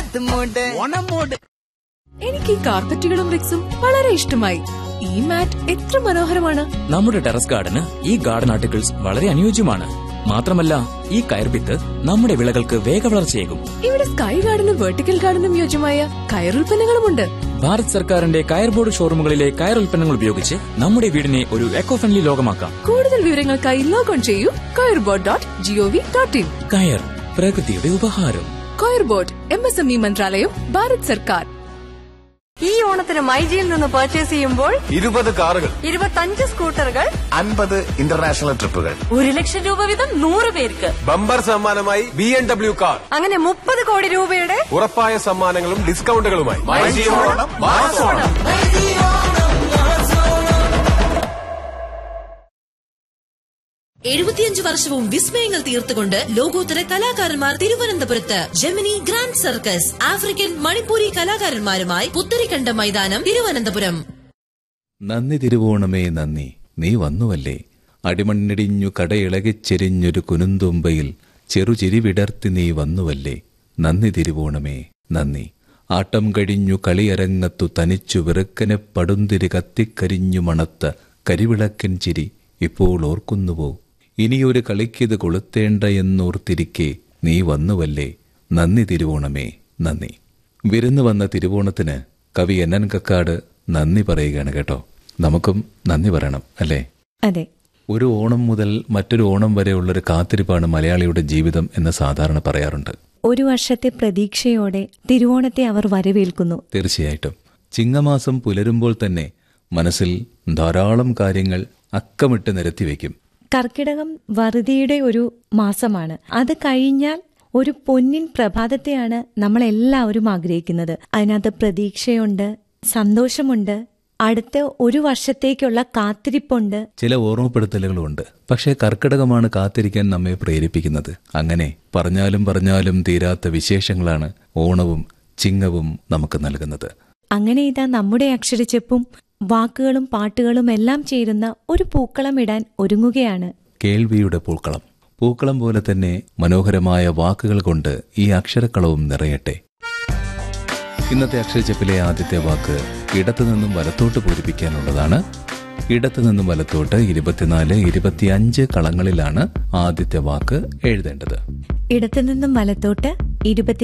അത് മൂട് ഓണം മോഡ് എനിക്ക് ഈ കാർപ്പറ്റുകളും റിക്സും വളരെ ഇഷ്ടമായി ഈ മാറ്റ് എത്ര മനോഹരമാണ് നമ്മുടെ ടെറസ് ഗാർഡന് ഈ ഗാർഡൻ ആർട്ടിക്കിൾസ് വളരെ അനുയോജ്യമാണ് മാത്രമല്ല ഈ കയർപിത്ത് നമ്മുടെ വിളകൾക്ക് വേഗവളർച്ചയേകും ഇവിടെ സ്കൈ ഗാർഡനും വെർട്ടിക്കൽ ഗാർഡനും യോജ്യമായ കയറുൽപ്പന്നങ്ങളുമുണ്ട് ഭാരത് സർക്കാരിന്റെ കയർ ബോർഡ് ഷോറൂമുകളിലെ കയർ ഉൽപ്പന്നങ്ങൾ ഉപയോഗിച്ച് നമ്മുടെ വീടിനെ ഒരു എക്കോ ഫ്രണ്ട്ലി ലോകമാക്കാം കൂടുതൽ വിവരങ്ങൾക്കായി ലോഗോൺ ചെയ്യൂ coir board dot gov dot in കയർ പ്രകൃതിയുടെ ഉപഹാരം coir board M S M E മന്ത്രാലയം ഭാരത് സർക്കാർ ഈ ഓണത്തിന് മൈജിയിൽ നിന്ന് പർച്ചേസ് ചെയ്യുമ്പോൾ ഇരുപത് കാറുകൾ ഇരുപത്തഞ്ച് സ്കൂട്ടറുകൾ അൻപത് ഇന്റർനാഷണൽ ട്രിപ്പുകൾ ഒരു ലക്ഷം രൂപ വീതം നൂറ് പേർക്ക് ബമ്പർ സമ്മാനമായി ബി എം ഡബ്ല്യു കാർ അങ്ങനെ മുപ്പത് കോടി രൂപയുടെ ഉറപ്പായ സമ്മാനങ്ങളും ഡിസ്കൗണ്ടുകളുമായി എഴുപത്തിയഞ്ച് വർഷവും വിസ്മയങ്ങൾ തീർത്തുകൊണ്ട് ലോകോത്തര കലാകാരന്മാർ തിരുവനന്തപുരത്ത് Gemini grand circus African Manipuri കലാകാരന്മാരുമായി പുത്തരിക്കണ്ട മൈതാനം തിരുവനന്തപുരം നന്ദി തിരുവോണമേ നന്ദി നീ വന്നുവല്ലേ അടിമണ്ണിടിഞ്ഞു കടയിളകിച്ചെരിഞ്ഞൊരു കുനുന്തുമ്പയിൽ ചെറുചിരി വിടർത്തി നീ വന്നുവല്ലേ നന്ദി തിരുവോണമേ നന്ദി ആട്ടം കഴിഞ്ഞു കളിയരങ്ങത്തു തനിച്ചു വെറുക്കനെ പടുന്തിരി കത്തിക്കരിഞ്ഞു മണത്ത കരിവിളക്കൻ ചിരി ഇപ്പോൾ ഓർക്കുന്നുവോ ഇനിയൊരു കളിക്കിത് കൊളുത്തേണ്ട എന്നോർത്തിരിക്കെ നീ വന്നുവല്ലേ നന്ദി തിരുവോണമേ നന്ദി വിരുന്നു വന്ന തിരുവോണത്തിന് കവി എന്നൻ കക്കാട് നന്ദി പറയുകയാണ് കേട്ടോ നമുക്കും നന്ദി പറയണം അല്ലേ അതെ ഒരു ഓണം മുതൽ മറ്റൊരു ഓണം വരെയുള്ളൊരു കാത്തിരിപ്പാണ് മലയാളിയുടെ ജീവിതം എന്ന് സാധാരണ പറയാറുണ്ട് ഒരു വർഷത്തെ പ്രതീക്ഷയോടെ തിരുവോണത്തെ അവർ വരവേൽക്കുന്നു തീർച്ചയായിട്ടും ചിങ്ങമാസം പുലരുമ്പോൾ തന്നെ മനസ്സിൽ ധാരാളം കാര്യങ്ങൾ അക്കമിട്ട് നിരത്തിവെക്കും കർക്കിടകം വറുതിയുടെ ഒരു മാസമാണ് അത് കഴിഞ്ഞാൽ ഒരു പൊന്നിൻ പ്രഭാതത്തെയാണ് നമ്മൾ എല്ലാവരും ആഗ്രഹിക്കുന്നത് അതിനകത്ത് പ്രതീക്ഷയുണ്ട് സന്തോഷമുണ്ട് അടുത്ത ഒരു വർഷത്തേക്കുള്ള കാത്തിരിപ്പുണ്ട് ചില ഓർമ്മപ്പെടുത്തലുകളുണ്ട് പക്ഷേ കർക്കിടകമാണ് കാത്തിരിക്കാൻ നമ്മെ പ്രേരിപ്പിക്കുന്നത് അങ്ങനെ പറഞ്ഞാലും പറഞ്ഞാലും തീരാത്ത വിശേഷങ്ങളാണ് ഓണവും ചിങ്ങവും നമുക്ക് നൽകുന്നത് അങ്ങനെ ഇതാ നമ്മുടെ അക്ഷരച്ചെപ്പും വാക്കുകളും പാട്ടുകളും എല്ലാം ചേരുന്ന ഒരു പൂക്കളം ഇടാൻ ഒരുങ്ങുകയാണ് കേൾവിയുടെ പൂക്കളം പൂക്കളം പോലെ തന്നെ മനോഹരമായ വാക്കുകൾ കൊണ്ട് ഈ അക്ഷരക്കളവും നിറയട്ടെ ഇന്നത്തെ അക്ഷരച്ചപ്പിലെ ആദ്യത്തെ വാക്ക് ഇടത്തു നിന്നും വലത്തോട്ട് പൂരിപ്പിക്കാനുള്ളതാണ് ഇടത്തു നിന്നും വലത്തോട്ട് ഇരുപത്തിനാല് ഇരുപത്തിയഞ്ച് കളങ്ങളിലാണ് ആദ്യത്തെ വാക്ക് എഴുതേണ്ടത് ഇടത്തുനിന്നും വലത്തോട്ട് ഇരുപത്തി